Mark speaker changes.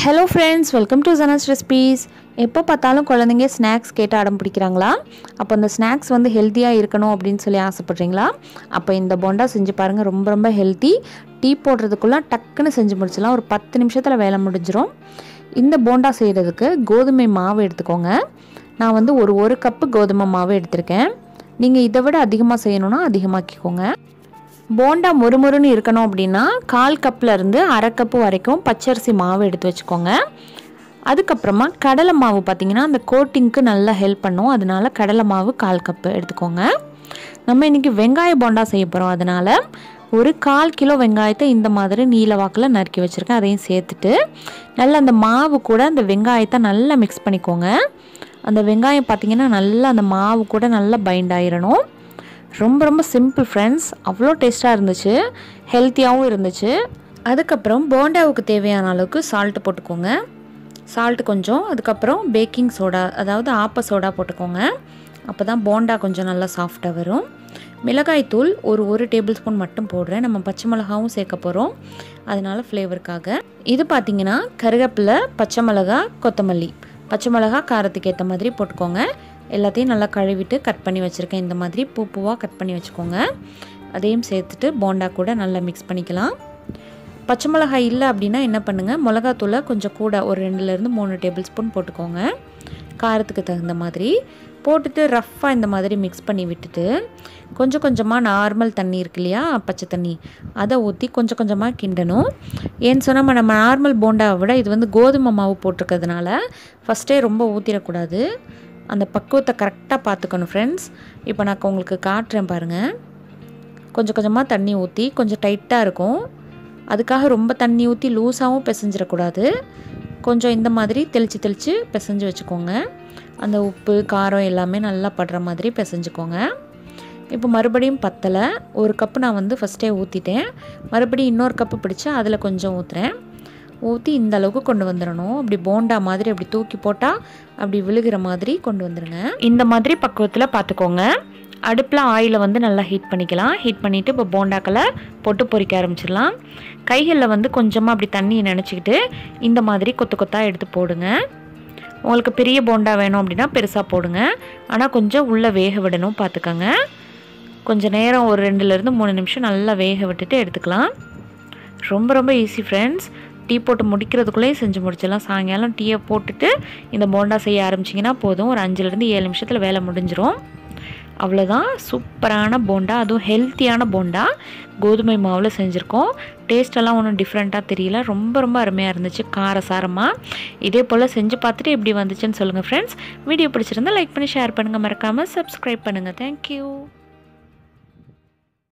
Speaker 1: hello friends welcome to Jana's recipes எப்போ பார்த்தாலும் குழந்தைங்க ஸ்நாக்ஸ் கேட்டு அடம் பிடிக்கிறாங்களா அப்போ அந்த ஸ்நாக்ஸ் வந்து ஹெல்த்தியாக இருக்கணும் அப்படின்னு சொல்லி ஆசைப்பட்றீங்களா அப்போ இந்த போண்டா செஞ்சு பாருங்கள் ரொம்ப ரொம்ப ஹெல்த்தி டீ போடுறதுக்குள்ளே டக்குன்னு செஞ்சு முடிச்சிடலாம் ஒரு பத்து நிமிஷத்தில் வேலை முடிஞ்சிடும் இந்த போண்டா செய்கிறதுக்கு கோதுமை மாவு எடுத்துக்கோங்க நான் வந்து ஒரு ஒரு கப்பு கோதுமை மாவு எடுத்திருக்கேன் நீங்கள் இதை விட அதிகமாக செய்யணுன்னா அதிகமாக்கிக்கோங்க போண்டா முறுமுறுன்னு இருக்கணும் அப்படின்னா கால் கப்பில் இருந்து அரை கப்பு வரைக்கும் பச்சரிசி மாவு எடுத்து வச்சுக்கோங்க அதுக்கப்புறமா கடலை மாவு பார்த்திங்கன்னா அந்த கோட்டிங்க்கு நல்லா ஹெல்ப் பண்ணும் அதனால கடலை மாவு கால் கப்பு எடுத்துக்கோங்க நம்ம இன்றைக்கி வெங்காய போண்டா செய்ய போகிறோம் அதனால் ஒரு கால் கிலோ வெங்காயத்தை இந்த மாதிரி நீல வாக்கில் நறுக்கி வச்சுருக்கேன் அதையும் சேர்த்துட்டு நல்லா அந்த மாவு கூட அந்த வெங்காயத்தை நல்லா மிக்ஸ் பண்ணிக்கோங்க அந்த வெங்காயம் பார்த்திங்கன்னா நல்லா அந்த மாவு கூட நல்லா பைண்ட் ஆயிடணும் ரொம்ப ரொம்ப சிம்பிள் ஃப்ரெண்ட்ஸ் அவ்வளோ டேஸ்ட்டாக இருந்துச்சு ஹெல்த்தியாகவும் இருந்துச்சு அதுக்கப்புறம் போண்டாவுக்கு தேவையான அளவுக்கு சால்ட்டு போட்டுக்கோங்க சால்ட்டு கொஞ்சம் அதுக்கப்புறம் பேக்கிங் சோடா அதாவது ஆப்ப சோடா போட்டுக்கோங்க அப்போ தான் போண்டா கொஞ்சம் நல்லா சாஃப்டாக வரும் மிளகாய்த்தூள் ஒரு ஒரு டேபிள் ஸ்பூன் மட்டும் போடுறேன் நம்ம பச்சை மிளகாவும் சேர்க்க போகிறோம் அதனால ஃப்ளேவருக்காக இது பார்த்திங்கன்னா கருவேப்பிலை பச்சை மிளகா கொத்தமல்லி பச்சை மிளகா காரத்துக்கு ஏற்ற மாதிரி போட்டுக்கோங்க எல்லாத்தையும் நல்லா கழுவிட்டு கட் பண்ணி வச்சுருக்கேன் இந்த மாதிரி பூ பூவாக கட் பண்ணி வச்சுக்கோங்க அதையும் சேர்த்துட்டு போண்டா கூட நல்லா மிக்ஸ் பண்ணிக்கலாம் பச்சை மிளகாய் இல்லை அப்படின்னா என்ன பண்ணுங்கள் மிளகாத்தூளை கொஞ்சம் கூட ஒரு ரெண்டுலேருந்து மூணு டேபிள் ஸ்பூன் போட்டுக்கோங்க காரத்துக்கு தகுந்த மாதிரி போட்டுட்டு ரஃப்பாக இந்த மாதிரி மிக்ஸ் பண்ணி விட்டுட்டு கொஞ்சம் கொஞ்சமாக நார்மல் தண்ணி இருக்கு இல்லையா பச்சை தண்ணி அதை ஊற்றி கொஞ்சம் கொஞ்சமாக கிண்டணும் ஏன்னு சொன்னால் நம்ம நார்மல் போண்டாவை விட இது வந்து கோதுமை மாவு போட்டிருக்கிறதுனால ஃபஸ்ட்டே ரொம்ப ஊற்றிடக்கூடாது அந்த பக்குவத்தை கரெக்டாக பார்த்துக்கணும் ஃப்ரெண்ட்ஸ் இப்போ நான் உங்களுக்கு காட்டுறேன் பாருங்கள் கொஞ்சம் கொஞ்சமாக தண்ணி ஊற்றி கொஞ்சம் டைட்டாக இருக்கும் அதுக்காக ரொம்ப தண்ணி ஊற்றி லூஸாகவும் பிசைஞ்சிடக்கூடாது கொஞ்சம் இந்த மாதிரி தெளித்து தெளித்து பிசைஞ்சு வச்சுக்கோங்க அந்த உப்பு காரம் எல்லாமே நல்லா படுற மாதிரி பிசைஞ்சுக்கோங்க இப்போ மறுபடியும் பத்தலை ஒரு கப்பு நான் வந்து ஃபஸ்ட்டே ஊற்றிட்டேன் மறுபடியும் இன்னொரு கப்பு பிடிச்சி அதில் கொஞ்சம் ஊற்றுறேன் ஊற்றி இந்த அளவுக்கு கொண்டு வந்துடணும் அப்படி போண்டா மாதிரி அப்படி தூக்கி போட்டால் அப்படி விழுகிற மாதிரி கொண்டு வந்துடுங்க இந்த மாதிரி பக்குவத்தில் பார்த்துக்கோங்க அடுப்பில் ஆயிலை வந்து நல்லா ஹீட் பண்ணிக்கலாம் ஹீட் பண்ணிவிட்டு இப்போ போண்டாக்களை போட்டு பொரிக்க ஆரம்பிச்சிடலாம் கைகளில் வந்து கொஞ்சமாக அப்படி தண்ணியை நினச்சிக்கிட்டு இந்த மாதிரி கொத்து கொத்தாக எடுத்து போடுங்க உங்களுக்கு பெரிய போண்டா வேணும் அப்படின்னா பெருசாக போடுங்க ஆனால் கொஞ்சம் உள்ளே வேக விடணும் பார்த்துக்கோங்க கொஞ்சம் நேரம் ஒரு ரெண்டுலேருந்து மூணு நிமிஷம் நல்லா வேக விட்டுட்டு எடுத்துக்கலாம் ரொம்ப ரொம்ப ஈஸி ஃப்ரெண்ட்ஸ் டீ போட்டு முடிக்கிறதுக்குள்ளேயே செஞ்சு முடிச்சிடலாம் சாயங்காலம் டீயை போட்டுட்டு இந்த போண்டா செய்ய ஆரம்பிச்சிங்கன்னா போதும் ஒரு அஞ்சுலேருந்து ஏழு நிமிஷத்தில் வேலை முடிஞ்சிடும் அவ்வளோதான் சூப்பரான போண்டா அதுவும் ஹெல்த்தியான போண்டா கோதுமை மாவில் செஞ்சுருக்கோம் டேஸ்டெல்லாம் ஒன்றும் டிஃப்ரெண்ட்டாக தெரியல ரொம்ப ரொம்ப அருமையாக இருந்துச்சு காரசாரமாக இதே போல் செஞ்சு பார்த்துட்டு எப்படி வந்துச்சுன்னு சொல்லுங்கள் ஃப்ரெண்ட்ஸ் வீடியோ பிடிச்சிருந்தா லைக் பண்ணி ஷேர் பண்ணுங்கள் மறக்காமல் சப்ஸ்கிரைப் பண்ணுங்கள் தேங்க்யூ